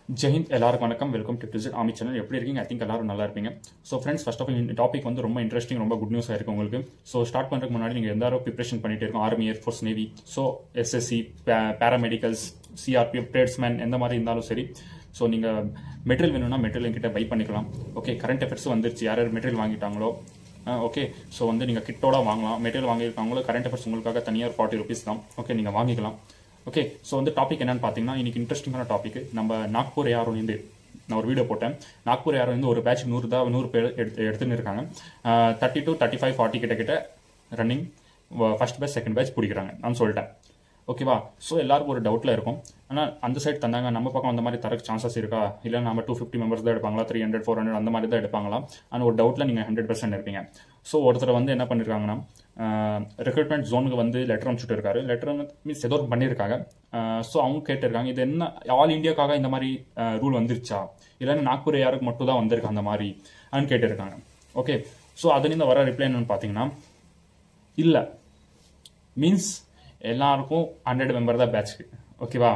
ஜெயந்த் எல்லாருக்கும் வணக்கம் welcome to visit army channel எப்படி இருக்கீங்க ஐ திங்க் எல்லாரும் நல்லா இருப்பீங்க so friends first of all இந்த டாபிக் வந்து ரொம்ப இன்ட்ரெஸ்டிங் ரொம்ப குட் நியூஸ் ஆயிருக்கு உங்களுக்கு ஸோ ஸ்டார்ட் பண்ணுறதுக்கு முன்னாடி நீங்கள் எல்லாரும் ப்ரிப்பரேஷன் பண்ணிட்டு இருக்கோம் army air force navy so SSC paramedicals CRPF tradesman எந்த மாதிரி இருந்தாலும் சரி ஸோ நீங்கள் மெட்டீரியல் வேணும்னா மெட்டீரியல் கிட்ட பை பண்ணிக்கலாம் ஓகே கரண்ட் அஃபேர்ஸ் வந்துருச்சு யார் யார் மெட்டீரியல் வாங்கிட்டாங்களோ ஓகே ஸோ வந்து நீங்கள் கிட்டோட வாங்கலாம் மெட்டீரியல் வாங்கியிருக்காங்களோ கரண்ட் அஃபேர்ஸ் உங்களுக்காக தனியாக ஃபார்ட்டி ருபீஸ் தான் ஓகே நீங்கள் வாங்கிக்கலாம் ஓகே ஸோ வந்து டாபிக் என்னன்னு பார்த்தீங்கன்னா இன்னைக்கு இன்ட்ரெஸ்டிங்கான டாபிக் நம்ம நாக்பூர் யாரோலேருந்து நான் ஒரு வீடியோ போட்டேன் நாக்பூர் யாரோ வந்து ஒரு பேட்ச் நூறு தான் நூறு பேர் எடுத்து எடுத்துன்னு இருக்காங்க thirty two thirty five forty கிட்ட கிட்ட running first batch second batch பிடிக்கிறாங்க நான் சொல்லிட்டேன் ஓகேவா ஸோ எல்லாருக்கும் ஒரு டவுட்டில் இருக்கும் ஆனால் அந்த சைடு தந்தாங்க நம்ம பக்கம் அந்த மாதிரி தரக்கு சான்சஸ் இருக்கா இல்லை நம்ம டூ ஃபிஃப்டி மெம்பர்ஸ் தான் எடுப்பாங்களா த்ரீ ஹண்ட்ரட் ஃபோர் ஹண்ட்ரட் அந்த மாதிரி தான் எடுப்பாங்களா ஆனால் ஒரு டவுட்டில் நீங்கள் ஹண்ட்ரட் பர்சன்ட் இருப்பீங்க ஸோ ஒருத்தர் வந்து என்ன பண்ணியிருக்காங்கன்னா ரெக்ரூட்மெண்ட் ஜோனுக்கு வந்து லெட்டர் அனுப்பிச்சுட்டு இருக்காரு லெட்டர் மீன்ஸ் ஏதோ ஒரு பண்ணியிருக்காங்க ஸோ அவங்க கேட்டிருக்காங்க இது என்ன ஆல் இந்தியாக்காக இந்த மாதிரி ரூல் வந்துருச்சா இல்லைன்னா நாக்பூர் யாருக்கு மட்டும் தான் வந்திருக்கு அந்த மாதிரி அப்படின்னு கேட்டிருக்காங்க ஓகே ஸோ அதுலேருந்து வர ரிப்ளை என்னன்னு பார்த்தீங்கன்னா இல்லை மீன்ஸ் எல்லாருக்கும் ஹண்ட்ரட் மெம்பர் தான் பேட்ச்க்கு ஓகேவா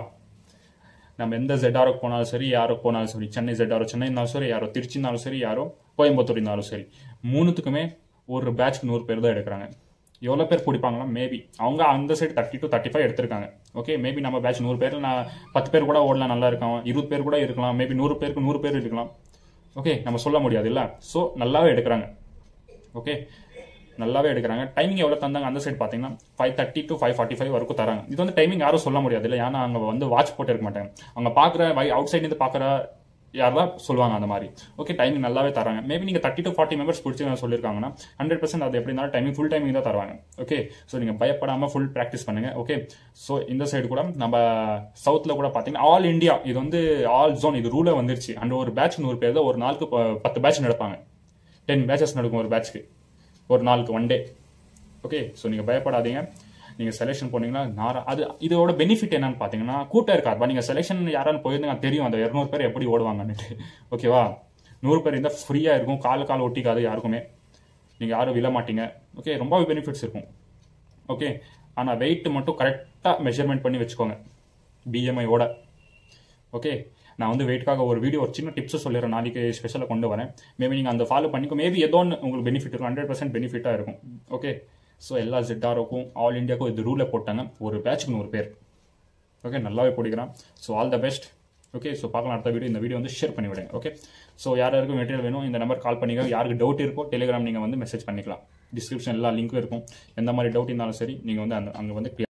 நம்ம எந்த ஜெட்டாருக்கு போனாலும் சரி யாருக்கு போனாலும் சரி சென்னை ஜெட்டாரோ சென்னை இருந்தாலும் சரி யாரோ திருச்சி இருந்தாலும் சரி யாரோ கோயம்புத்தூர் இருந்தாலும் சரி மூணுத்துக்குமே ஒரு பேட்ச்க்கு நூறு பேர் தான் எடுக்கிறாங்க எவ்வளோ பேர் பிடிப்பாங்களா மேபி அவங்க அந்த side thirty two thirty five எடுத்திருக்காங்க ஓகே மேபி நம்ம பேட்ச் நூறு பேர் நான் பத்து பேர் கூட ஓடலாம் நல்லா இருக்கும் இருபது பேர் கூட இருக்கலாம் மேபி நூறு பேருக்கு நூறு பேர் இருக்கலாம் ஓகே நம்ம சொல்ல முடியாது இல்லை ஸோ நல்லாவே எடுக்கிறாங்க ஓகே நல்லாவே எடுக்கிறாங்க டைமிங் எவ்வளோ தந்தாங்க அந்த சைடு பார்த்தீங்கன்னா five thirty two five forty five வரைக்கும் தராங்க இது வந்து டைமிங் யாரும் சொல்ல முடியாது இல்லை ஏன்னா அங்கே வந்து வாட்ச் போட்டு இருக்க மாட்டாங்க அவங்க பார்க்குற வை அவுட் சைட்லேருந்து பார்க்குற யார் தான் சொல்லுவாங்க அந்த மாதிரி ஓகே டைமிங் நல்லாவே தராங்க மேபி நீங்கள் தேர்ட்டி டு ஃபார்ட்டி மெம்பர்ஸ் பிடிச்சி சொல்லியிருக்காங்கன்னா ஹண்ட்ரட் பர்சன்ட் அது எப்படி இருந்தாலும் டைமிங் ஃபுல் டைமிங் தான் தருவாங்க ஓகே ஸோ நீங்கள் பயப்படாமல் ஃபுல் ப்ராக்டிஸ் பண்ணுங்க ஓகே ஸோ இந்த சைடு கூட நம்ம சவுத்தில் கூட பார்த்தீங்கன்னா ஆல் இந்தியா இது வந்து ஆல் ஜோன் இது ரூலே வந்துருச்சு அண்ட் ஒரு பேட்ச் நூறு பேர் தான் ஒரு நாளுக்கு பத்து பேட்ச் நடப்பாங்க டென் பேட்சஸ் நடக்கும் ஒரு பேட்ச்க்கு ஒரு நாளுக்கு ஒன் டே ஓகே ஸோ நீங்கள் பயப்படாதீங்க நீங்கள் செலெக்ஷன் போனீங்கன்னா நான் அது இதோட பெனிஃபிட் என்னன்னு பார்த்தீங்கன்னா கூட்டம் இருக்காது நீங்கள் செலெக்ஷன் யாரான்னு போயிருந்தீங்க தெரியும் அந்த இரநூறு பேர் எப்படி ஓடுவாங்கன்னுட்டு ஓகேவா நூறு பேர் இருந்தால் ஃப்ரீயாக இருக்கும் கால் கால் ஒட்டிக்காது யாருக்குமே நீங்கள் யாரும் விழ மாட்டீங்க ஓகே ரொம்ப பெனிஃபிட்ஸ் இருக்கும் ஓகே ஆனால் வெயிட் மட்டும் கரெக்டாக மெஷர்மெண்ட் பண்ணி வச்சுக்கோங்க பிஎம்ஐயோட ஓகே நான் வந்து வெயிட்காக ஒரு வீடியோ ஒரு சின்ன டிப்ஸ் சொல்லிடுறேன் நாளைக்கு ஸ்பெஷலாக கொண்டு வரேன் மேபி நீங்கள் அந்த ஃபாலோ பண்ணிக்கோ மேபி ஏதோ ஒன்று உங்களுக்கு பெனிஃபிட் இருக்கும் ஹண்ட்ரட் பர்சன்ட் பெனிஃபிட்டாக இருக்கும் ஓகே ஸோ எல்லா ஜெட்டாருக்கும் ஆல் இந்தியாவுக்கும் இது ரூலை போட்டாங்க ஒரு பேட்ச்க்கு நூறு பேர் ஓகே நல்லாவே பிடிக்கிறான் so all the best okay so பார்க்கலாம் அடுத்த வீடியோ இந்த வீடியோ வந்து ஷேர் பண்ணி விடுங்க ஓகே ஸோ யார் யாருக்கும் மெட்டீரியல் வேணும் இந்த நம்பர் கால் பண்ணிக்க யாருக்கு டவுட் இருக்கோ டெலிகிராம் நீங்கள் வந்து மெசேஜ் பண்ணிக்கலாம் டிஸ்கிரிப்ஷன் எல்லா லிங்க்கும் இருக்கும் எந்த மாதிரி டவுட் இருந்தாலும் சரி நீங்கள் வந்து அந்த அங்கே வந்து